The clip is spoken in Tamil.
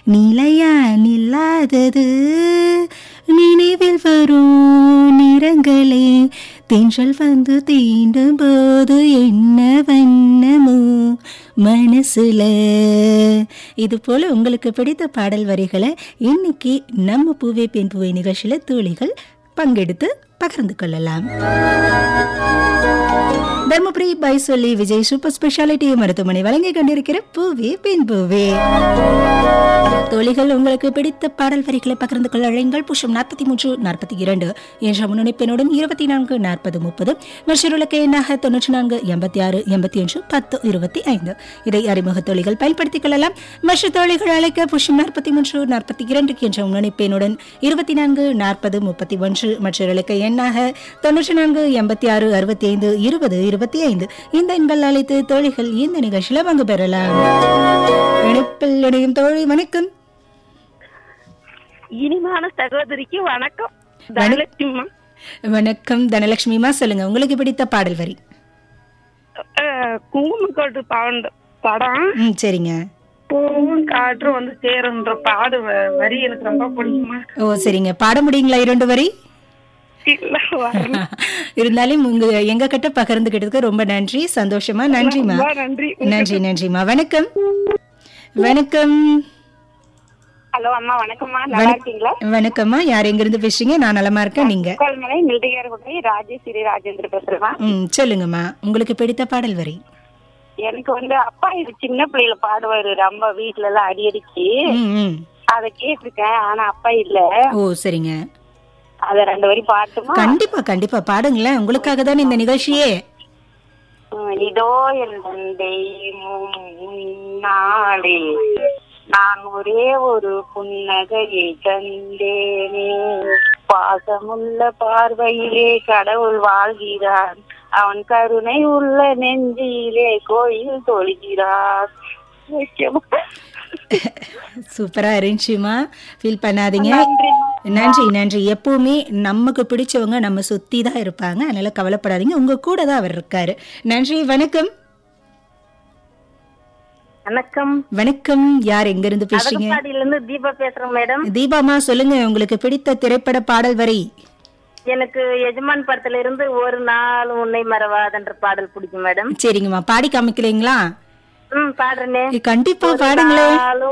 நிலையா நில்லாதது நினைவில் வரும் நிறங்களே தென்றல் வந்து தீண்டும் போது என்ன வண்ணமோ மனசுல இது போல உங்களுக்கு பிடித்த பாடல் வரிகளை இன்னைக்கு நம்ம பூவே பெண் பூவை நிகழ்ச்சியில தோழிகள் பங்கெடுத்து பகிர்ந்து கொள்ளலாம் தர்மபுரி பை சொல்லி விஜய் சூப்பர் ஸ்பெஷாலிட்டி மருத்துவமனை வழங்கி கொண்டிருக்கிற பூவே பெண் பூவே தோழிகள் உங்களுக்கு பிடித்த பாடல் வரிகளை பகிர்ந்து கொள்ள அழைங்கள் புஷம் நாற்பத்தி மூன்று நாற்பத்தி இரண்டு என்ற முன்னணிப்பெண்ணுடன் இருபத்தி நான்கு நாற்பது முப்பது மற்றொருளுக்கு எண்ணாக தொன்னூற்றி நான்கு எண்பத்தி ஆறு எண்பத்தி ஒன்று பத்து இருபத்தி ஐந்து இதை அறிமுக தோழிகள் பயன்படுத்திக் கொள்ளலாம் மற்ற தோழிகள் அழைக்க புஷம் நாற்பத்தி மூன்று நாற்பத்தி இரண்டு என்ற முன்னணிப்பெண்ணுடன் இருபத்தி நான்கு நாற்பது முப்பத்தி ஒன்று மற்றொருளுக்கு எண்ணாக தொன்னூற்றி நான்கு எண்பத்தி ஆறு அறுபத்தி ஐந்து இருபது இருபத்தி ஐந்து இந்த எண்கள் அழைத்து தோழிகள் இந்த நிகழ்ச்சியில பங்கு பெறலாம் இணைப்பில் இணையும் தோழி வணக்கம் இனிமான சகோதரிக்கு வணக்கம் தனலட்சுமி வணக்கம் தனலட்சுமிமா சொல்லுங்க உங்களுக்கு பிடித்த பாடல் வரி குங்குமக்கோட்டு பாவண்ட படம் ம் சரிங்க பூவும் காற்றும் வந்து சேருன்ற பாடு வ- வரி எனக்கு ரொம்ப பிடிக்குமா ஓ சரிங்க பாட முடியுங்களா இரண்டு வரி இல்ல வரல. இருந்தாலும் உங்க எங்க கிட்ட பகிர்ந்துகிட்டதுக்கு ரொம்ப நன்றி சந்தோஷமா நன்றிமா ரொம்ப நன்றி நன்றி நன்றிமா வணக்கம் வணக்கம் ஹலோ அம்மா வணக்கம்மா நல்லா இருக்கீங்களா வணக்கம்மா யார் எங்க இருந்து பேசுறீங்க நான் நலமா இருக்கேன் நீங்க கோல்மலை மில்டிகார் குட்டை ராஜேஸ்வரி ராஜேந்திர பேசுறேம்மா ம் சொல்லுங்கம்மா உங்களுக்கு பிடித்த பாடல் வரி எனக்கு வந்து அப்பா இது சின்ன பிள்ளைல பாடுவாரு ரொம்ப வீட்ல எல்லாம் அடி அடிச்சு ம் ம் அத கேட்டிருக்கேன் ஆனா அப்பா இல்ல ஓ சரிங்க அத ரெண்டு வரி பாட்டுமா கண்டிப்பா கண்டிப்பா பாடுங்களேன் உங்களுக்காக தானே இந்த நிகழ்ச்சியே உம், இதோ என் தெய்வம் நாளே நான் ஒரே ஒரு புன்னகையை தந்தேனே பாசமுள்ள பார்வையிலே கடவுள் வாழ்கிறான் அவன் கருணை உள்ள நெஞ்சிலே கோயில் தொழுகிறார் ஓகேவா? சூப்பரா இருந்துச்சுமா ஃபீல் பண்ணாதீங்க நன்றிம்மா. நன்றி நன்றி எப்பவுமே நமக்கு பிடிச்சவங்க நம்ம சுத்தி தான் இருப்பாங்க அதனால கவலைப்படாதீங்க உங்க கூட தான் அவர் இருக்காரு நன்றி வணக்கம் வணக்கம் வணக்கம் யார் எங்க இருந்து பேசுறீங்க அழகப்பாடியில இருந்து தீபா பேசுறேன் மேடம் தீபாமா சொல்லுங்க உங்களுக்கு பிடித்த திரைப்பட பாடல் வரி எனக்கு எஜமான் படத்துல இருந்து ஒரு நாள் உன்னை மறவாதன்ற பாடல் பிடிக்கும் மேடம் சரிங்கம்மா பாடி காமிக்கலீங்களா ம் பாடுறேனே கண்டிப்பா பாடுங்களேன் நாளும்